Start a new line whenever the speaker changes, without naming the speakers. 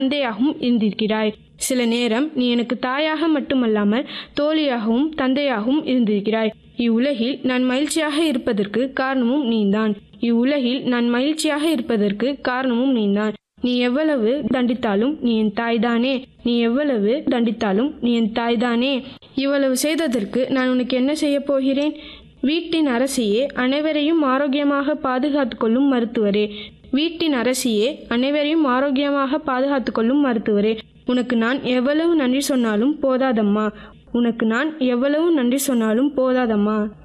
தந்தையாகவும் இருந்திருக்கிறாய் சில நேரம் நீ எனக்கு தாயாக மட்டுமல்லாமல் தோழியாகவும் தந்தையாகவும் இருந்திருக்கிறாய் இவ்வுலகில் நான் மகிழ்ச்சியாக இருப்பதற்கு காரணமும் நீதான் இவ்வுலகில் நான் மகிழ்ச்சியாக இருப்பதற்கு காரணமும் நீதான் நீ எவ்வளவு தண்டித்தாலும் நீ என் தாய்தானே நீ எவ்வளவு தண்டித்தாலும் நீ என் தாய்தானே இவ்வளவு செய்ததற்கு நான் உனக்கு என்ன செய்யப் போகிறேன் வீட்டின் அரசியே அனைவரையும் ஆரோக்கியமாக பாதுகாத்து கொள்ளும் மருத்துவரே வீட்டின் அரசியே அனைவரையும் ஆரோக்கியமாக பாதுகாத்து கொள்ளும் மருத்துவரே உனக்கு நான் எவ்வளவு நன்றி சொன்னாலும் போதாதம்மா உனக்கு நான் எவ்வளவு நன்றி சொன்னாலும் போதாதம்மா